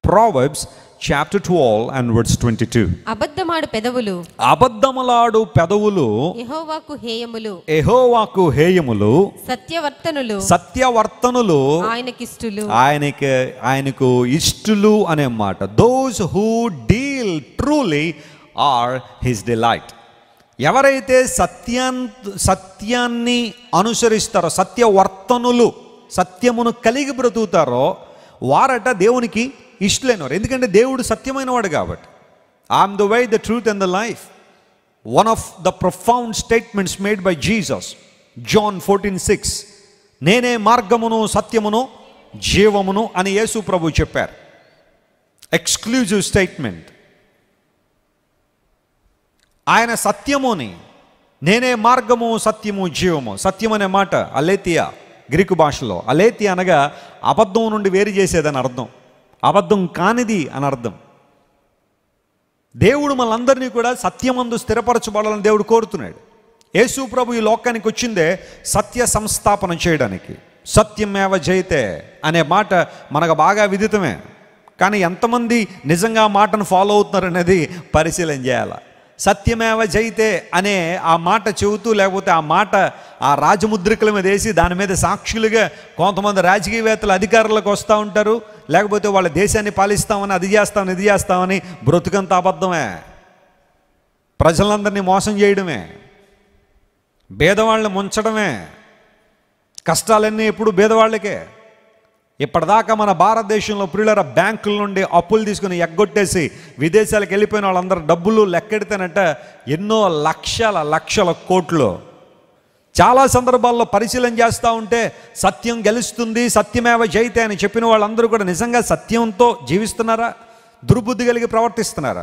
Proverbs chapter 12 and verse 22. అబద్ధమాడు పెదవులు అబద్ధములాడు పెదవులు యెహోవాకు హేయములు ఎహోవాకు హేయములు సత్యవర్తనులు సత్యవర్తనులు ఆయనకిష్టులు ఆయనకి ఆయనకు ఇష్టులు అనే మాట those who deal truly are his delight ఎవరైతే సత్యాన్ సత్యాన్ని అనుసరిస్తారో సత్యవర్తనులు సత్యమును కలిగి బ్రతుకుతారో వారట దేవునికి ఇష్టలేనివారు ఎందుకంటే దేవుడు సత్యమైన వాడు కాబట్టి I am the way the truth and the life one of the profound statements made by Jesus John fourteen six నేనే మార్గమును సత్యమును జీవమును అని యేసు ప్రభు చెప్పారు ఎక్స్క్లూజివ్ స్టేట్మెంట్ ఆయన సత్యముని నేనే మార్గము సత్యము జీవము సత్యం అనే మాట అలేతియా గ్రీకు భాషలో అలేతి అనగా అబద్ధం నుండి వేరు చేసేదని అర్థం అబద్ధం కానిది అని అర్థం దేవుడు మనందరినీ కూడా సత్యమందు స్థిరపరచబడాలని దేవుడు కోరుతున్నాడు యేసు ప్రభు ఈ లోకానికి వచ్చిందే సత్య సంస్థాపన చేయడానికి సత్యమేవ జయితే అనే మాట మనకు బాగా విదితమే కానీ ఎంతమంది నిజంగా ఆ మాటను ఫాలో అవుతున్నారు అనేది పరిశీలన చేయాలి సత్యమేవ జయితే అనే ఆ మాట చెబుతూ లేకపోతే ఆ మాట ఆ రాజముద్రికల మీద వేసి దాని మీద సాక్షులుగా కొంతమంది రాజకీయవేత్తలు అధికారులకు వస్తూ ఉంటారు లేకపోతే వాళ్ళ దేశాన్ని పాలిస్తామని అది చేస్తామని ఇది చేస్తామని బ్రతుకంత అబద్ధమే ప్రజలందరినీ మోసం చేయడమే భేదవాళ్ళని ముంచడమే కష్టాలన్నీ ఎప్పుడు భేదవాళ్ళకే ఇప్పటిదాకా మన భారతదేశంలో ప్రియులర బ్యాంకుల నుండి అప్పులు తీసుకుని ఎగ్గొట్టేసి విదేశాలకు వెళ్ళిపోయిన వాళ్ళందరూ డబ్బులు లెక్కెడితేనట ఎన్నో లక్షల లక్షల కోట్లు చాలా సందర్భాల్లో పరిశీలన చేస్తూ ఉంటే సత్యం గెలుస్తుంది సత్యమేవ జయితే అని చెప్పిన వాళ్ళందరూ కూడా నిజంగా సత్యంతో జీవిస్తున్నారా దుర్బుద్ధి కలిగి ప్రవర్తిస్తున్నారా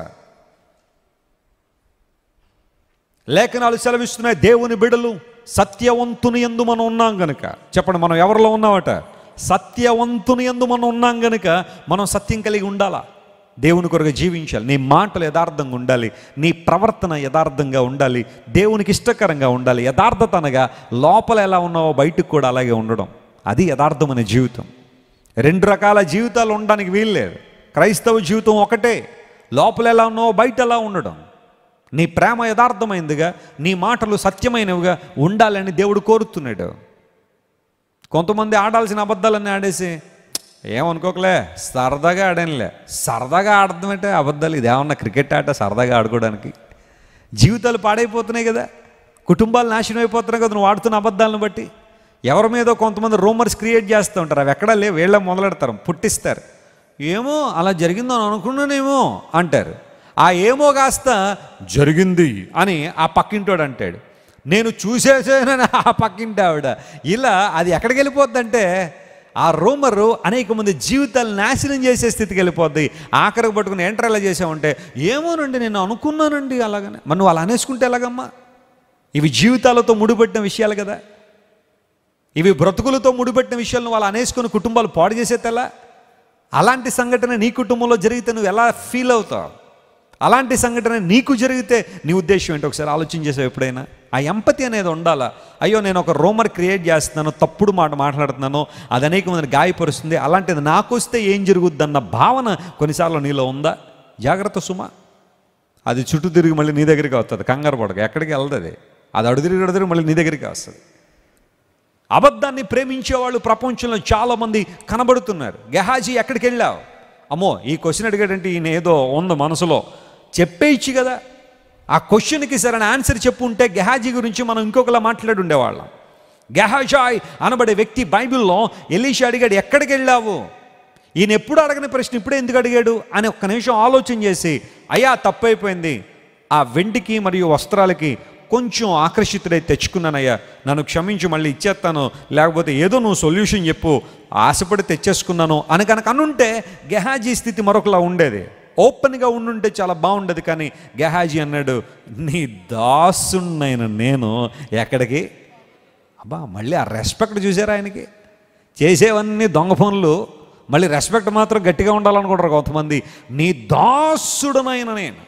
లేఖనాలు సెలవిస్తున్నాయి దేవుని బిడలు సత్యవంతుని ఎందు మనం ఉన్నాం గనుక చెప్పండి మనం ఎవరిలో ఉన్నామట సత్యవంతుని ఎందు మనం ఉన్నాం గనుక మనం సత్యం కలిగి ఉండాలా దేవుని కొరకు జీవించాలి నీ మాటలు యథార్థంగా ఉండాలి నీ ప్రవర్తన యథార్థంగా ఉండాలి దేవునికి ఇష్టకరంగా ఉండాలి యథార్థత అనగా లోపల ఎలా ఉన్నావో బయటకు కూడా అలాగే ఉండడం అది యథార్థమైన జీవితం రెండు రకాల జీవితాలు ఉండడానికి వీల్లేదు క్రైస్తవ జీవితం ఒకటే లోపల ఎలా ఉన్నావో బయట ఎలా ఉండడం నీ ప్రేమ యథార్థమైందిగా నీ మాటలు సత్యమైనవిగా ఉండాలని దేవుడు కోరుతున్నాడు కొంతమంది ఆడాల్సిన అబద్ధాలన్నీ ఆడేసి ఏమనుకోకలే సరదాగా ఆడానులే సరదాగా ఆడడం అంటే అబద్ధాలు ఇదేమన్నా క్రికెట్ ఆట సరదాగా ఆడుకోవడానికి జీవితాలు పాడైపోతున్నాయి కదా కుటుంబాలు నాశనం అయిపోతున్నాయి కదా నువ్వు ఆడుతున్న అబద్ధాలను బట్టి ఎవరి మీదో కొంతమంది రూమర్స్ క్రియేట్ చేస్తూ ఉంటారు అవి ఎక్కడా లేవు వీళ్ళ మొదలెడతారు పుట్టిస్తారు ఏమో అలా జరిగిందో అని అనుకున్నానేమో అంటారు ఆ ఏమో కాస్త జరిగింది అని ఆ పక్కింటోడు అంటాడు నేను చూసేసానని ఆ పక్కింటి ఆవిడ ఇలా అది ఎక్కడికి వెళ్ళిపోద్దంటే ఆ రూమరు అనేక మంది జీవితాలు నాశనం చేసే స్థితికి వెళ్ళిపోద్ది ఆఖరికి పట్టుకుని ఎంటర్ ఎలా చేసామంటే ఏమోనండి నేను అనుకున్నానండి అలాగనే మరి నువ్వు అలా అనేసుకుంటే ఎలాగమ్మా ఇవి జీవితాలతో ముడిపెట్టిన విషయాలు కదా ఇవి బ్రతుకులతో ముడిపెట్టిన విషయాలను వాళ్ళు అనేసుకుని కుటుంబాలు పాడు చేసేతేలా అలాంటి సంఘటన నీ కుటుంబంలో జరిగితే నువ్వు ఎలా ఫీల్ అవుతావు అలాంటి సంఘటన నీకు జరిగితే నీ ఉద్దేశం ఏంటో ఒకసారి ఆలోచన చేసావు ఎప్పుడైనా ఆ ఎంపతి అనేది ఉండాలా అయ్యో నేను ఒక రోమర్ క్రియేట్ చేస్తున్నాను తప్పుడు మాట మాట్లాడుతున్నాను అది అనేక మందిని గాయపరుస్తుంది అలాంటిది నాకు వస్తే ఏం జరుగుద్దన్న భావన కొన్నిసార్లు నీలో ఉందా జాగ్రత్త సుమా అది చుట్టూ తిరిగి మళ్ళీ నీ దగ్గరికి వస్తుంది కంగారు పడక ఎక్కడికి వెళ్తుంది అది అడుగుతిరిగి అడుగుతిరిగి మళ్ళీ నీ దగ్గరికి వస్తుంది అబద్ధాన్ని ప్రేమించేవాళ్ళు ప్రపంచంలో చాలామంది కనబడుతున్నారు గెహాజీ ఎక్కడికి వెళ్ళావు అమ్మో ఈ క్వశ్చన్ అడిగాడంటే ఈయన ఏదో ఉంది మనసులో చెప్పేయచ్చు కదా ఆ క్వశ్చన్కి సరైన ఆన్సర్ చెప్పు ఉంటే గెహాజీ గురించి మనం ఇంకొకలా మాట్లాడి ఉండేవాళ్ళం గెహాజాయ్ అనబడే వ్యక్తి బైబిల్లో ఎలీషా అడిగాడు ఎక్కడికి వెళ్ళావు ఈయన ఎప్పుడు అడగని ప్రశ్న ఇప్పుడే ఎందుకు అడిగాడు అని ఒక్క నిమిషం ఆలోచన చేసి అయ్యా తప్పైపోయింది ఆ వెండికి మరియు వస్త్రాలకి కొంచెం ఆకర్షితుడై తెచ్చుకున్నానయ్యా నన్ను క్షమించి మళ్ళీ ఇచ్చేస్తాను లేకపోతే ఏదో నువ్వు సొల్యూషన్ చెప్పు ఆశపడి తెచ్చేసుకున్నాను అని కనుక అనుంటే గెహాజీ స్థితి మరొకలా ఉండేది ఓపెన్గా ఉండుంటే చాలా బాగుండేది కానీ గెహాజీ అన్నాడు నీ దాసున్నైన నేను ఎక్కడికి అబ్బా మళ్ళీ ఆ రెస్పెక్ట్ చూసారా ఆయనకి చేసేవన్నీ దొంగ పనులు మళ్ళీ రెస్పెక్ట్ మాత్రం గట్టిగా ఉండాలనుకుంటారు కొంతమంది నీ దాసుడనైన నేను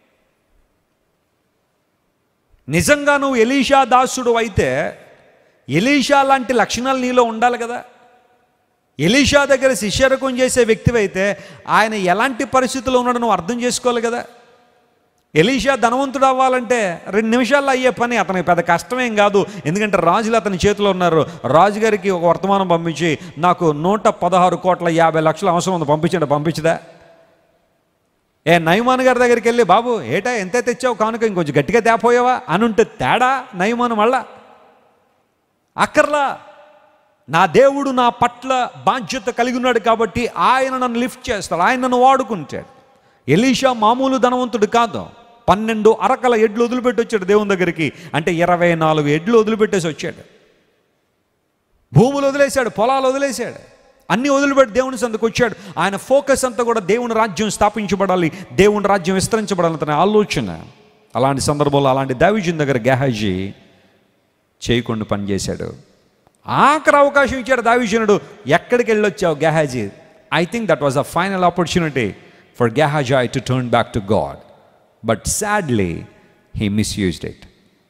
నిజంగా నువ్వు ఎలీషా దాసుడు అయితే ఎలీషా లాంటి లక్షణాలు నీలో ఉండాలి కదా ఎలీషా దగ్గర శిష్యరకం చేసే వ్యక్తివైతే ఆయన ఎలాంటి పరిస్థితుల్లో ఉన్నాడో నువ్వు అర్థం చేసుకోవాలి కదా ఎలీషా ధనవంతుడు అవ్వాలంటే రెండు నిమిషాల్లో అయ్యే పని అతనికి పెద్ద కష్టమేం కాదు ఎందుకంటే రాజులు అతని చేతిలో ఉన్నారు రాజుగారికి ఒక వర్తమానం పంపించి నాకు నూట పదహారు కోట్ల యాభై లక్షల అవసరం ఉంది పంపించండి పంపించదా ఏ నయమాన్ గారి దగ్గరికి వెళ్ళి బాబు ఏటా ఎంత తెచ్చావు కానుక ఇంకొంచెం గట్టిగా తేపోయావా అని ఉంటే తేడా నయమాన్ మళ్ళా అక్కర్లా నా దేవుడు నా పట్ల బాధ్యత కలిగి ఉన్నాడు కాబట్టి ఆయన నన్ను లిఫ్ట్ చేస్తాడు ఆయన నన్ను వాడుకుంటాడు ఎలీషా మామూలు ధనవంతుడు కాదు పన్నెండు అరకల ఎడ్లు వదిలిపెట్టి వచ్చాడు దేవుని దగ్గరికి అంటే ఇరవై నాలుగు ఎడ్లు వదిలిపెట్టేసి వచ్చాడు భూములు వదిలేశాడు పొలాలు వదిలేశాడు అన్ని వదిలిపెట్టి దేవుని సందుకు వచ్చాడు ఆయన ఫోకస్ అంతా కూడా దేవుని రాజ్యం స్థాపించబడాలి దేవుని రాజ్యం విస్తరించబడాలి అతని ఆలోచన అలాంటి సందర్భంలో అలాంటి దావిజన్ దగ్గర గెహాజీ చేయకుండా పనిచేశాడు ఆఖరి అవకాశం ఇచ్చాడు దావిజనుడు ఎక్కడికి వెళ్ళొచ్చావు Gehazi I think that was a final opportunity for Gehazi to turn back to God but sadly he misused it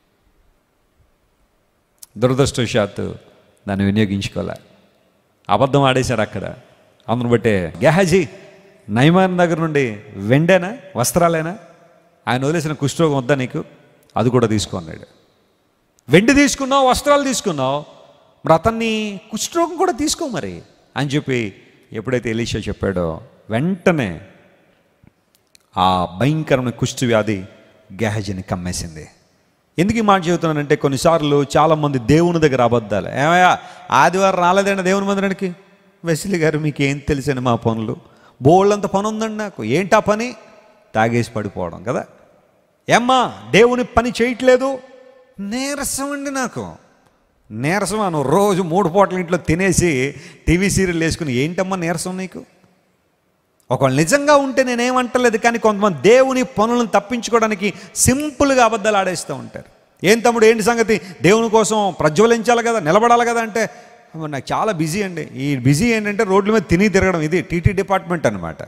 దురదృష్టవశాత్తు దాన్ని వినియోగించుకోలే అబద్ధం ఆడేశారు అక్కడ అందును బట్టే గెహాజీ నైమాన్ దగ్గర నుండి వెండేనా వస్త్రాలేనా ఆయన వదిలేసిన కుష్ఠరోగం వద్దా నీకు అది కూడా తీసుకున్నాడు వెండి తీసుకున్నావు వస్త్రాలు తీసుకున్నావు మరి అతన్ని కుష్ఠరోగం కూడా తీసుకో మరి అని చెప్పి ఎప్పుడైతే ఎలీషా చెప్పాడో వెంటనే ఆ భయంకరమైన కుష్టి వ్యాధి గెహజని కమ్మేసింది ఎందుకు ఈ మాట చెబుతున్నానంటే కొన్నిసార్లు చాలామంది దేవుని దగ్గర అబద్ధాలు ఏమయ్యా ఆదివారం రాలేదండి దేవుని మందిరానికి వెసిలి గారు మీకు ఏం తెలుసండి మా పనులు బోళ్ళంత పని ఉందండి నాకు ఏంటా పని తాగేసి పడిపోవడం కదా ఏమ్మా దేవుని పని చేయట్లేదు నీరసం అండి నాకు నీరసం నువ్వు రోజు మూడు పూటల ఇంట్లో తినేసి టీవీ సీరియల్ వేసుకుని ఏంటమ్మా నీరసం నీకు ఒకవేళ నిజంగా ఉంటే నేనేమంటలేదు కానీ కొంతమంది దేవుని పనులను తప్పించుకోవడానికి సింపుల్గా అబద్ధాలు ఆడేస్తూ ఉంటారు ఏం తమ్ముడు ఏంటి సంగతి దేవుని కోసం ప్రజ్వలించాలి కదా నిలబడాలి కదా అంటే "అమ్మ, నాకు చాలా బిజీ అండి ఈ బిజీ ఏంటంటే రోడ్ల మీద తిని తిరగడం ఇది టీటీ డిపార్ట్మెంట్ అనమాట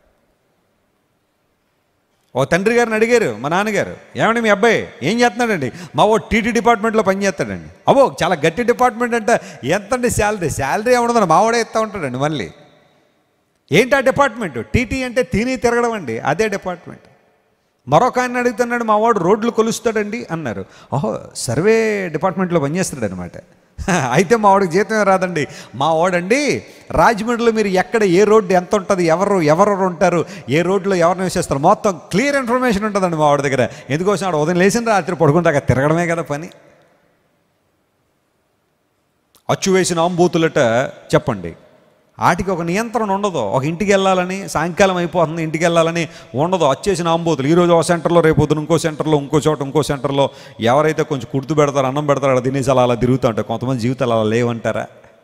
ఓ తండ్రి గారిని అడిగారు మా నాన్నగారు ఏమండి మీ అబ్బాయి ఏం చేస్తున్నాడండి మా ఓ టీటీ డిపార్ట్మెంట్లో పని చేస్తాడండి అబ్బో చాలా గట్టి డిపార్ట్మెంట్ అంటే ఎంతండి శాలరీ శాలరీ ఏమన్నదని మావాడే ఇస్తూ ఉంటాడండి మళ్ళీ ఏంటి ఆ డిపార్ట్మెంట్ టీటీ అంటే తిని తిరగడం అండి అదే డిపార్ట్మెంట్ మరొక ఆయన అడుగుతున్నాడు మా వాడు రోడ్లు కొలుస్తాడండి అన్నారు ఓహో సర్వే డిపార్ట్మెంట్లో పనిచేస్తాడు అనమాట అయితే మా వాడికి జీతం రాదండి మా వాడండి రాజమండ్రిలో మీరు ఎక్కడ ఏ రోడ్డు ఎంత ఉంటుంది ఎవరు ఎవరెవరు ఉంటారు ఏ రోడ్లో ఎవరు నివసిస్తారు మొత్తం క్లియర్ ఇన్ఫర్మేషన్ ఉంటుందండి మా వాడి దగ్గర ఎందుకోసం ఆడ ఉదయం లేచిన రాత్రి పడుకుంటాక తిరగడమే కదా పని అచ్చు వేసిన ఆంబూతులట చెప్పండి వాటికి ఒక నియంత్రణ ఉండదు ఒక ఇంటికి వెళ్ళాలని సాయంకాలం అయిపోతుంది ఇంటికి వెళ్ళాలని ఉండదు వచ్చేసిన ఆంబోతులు ఈరోజు ఒక సెంటర్లో రేపు పొద్దున ఇంకో సెంటర్లో ఇంకో చోట ఇంకో సెంటర్లో ఎవరైతే కొంచెం కుర్తు పెడతారో అన్నం పెడతారో అలా తినేసి అలా అలా తిరుగుతూ ఉంటారు కొంతమంది జీవితాలు అలా లేవంటారా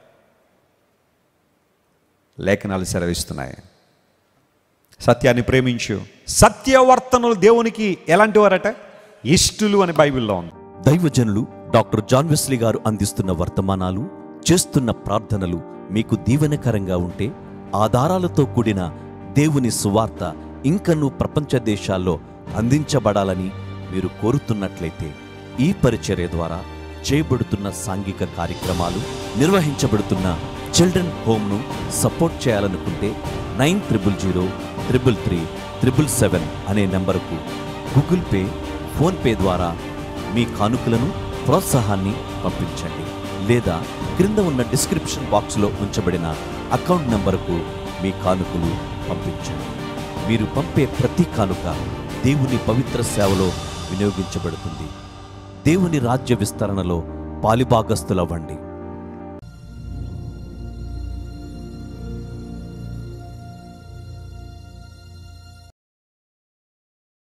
లేఖనాలు సెలవిస్తున్నాయి సత్యాన్ని ప్రేమించు సత్యవర్తనులు దేవునికి ఎలాంటి వారట ఇష్టులు అని బైబిల్లో ఉంది దైవజనులు డాక్టర్ జాన్ వెస్లీ గారు అందిస్తున్న వర్తమానాలు చేస్తున్న ప్రార్థనలు మీకు దీవెనకరంగా ఉంటే ఆధారాలతో కూడిన దేవుని సువార్త ఇంకనూ ప్రపంచ దేశాల్లో అందించబడాలని మీరు కోరుతున్నట్లయితే ఈ పరిచర్య ద్వారా చేయబడుతున్న సాంఘిక కార్యక్రమాలు నిర్వహించబడుతున్న చిల్డ్రన్ హోమ్ను సపోర్ట్ చేయాలనుకుంటే nine triple zero triple three triple seven అనే నెంబరుకు గూగుల్ పే ఫోన్పే ద్వారా మీ కానుకలను ప్రోత్సాహాన్ని పంపించండి లేదా క్రింద ఉన్న డిస్క్రిప్షన్ బాక్స్లో ఉంచబడిన అకౌంట్ నంబరుకు మీ కానుకలు పంపించండి మీరు పంపే ప్రతి కానుక దేవుని పవిత్ర సేవలో వినియోగించబడుతుంది దేవుని రాజ్య విస్తరణలో పాలిభాగస్తులవ్వండి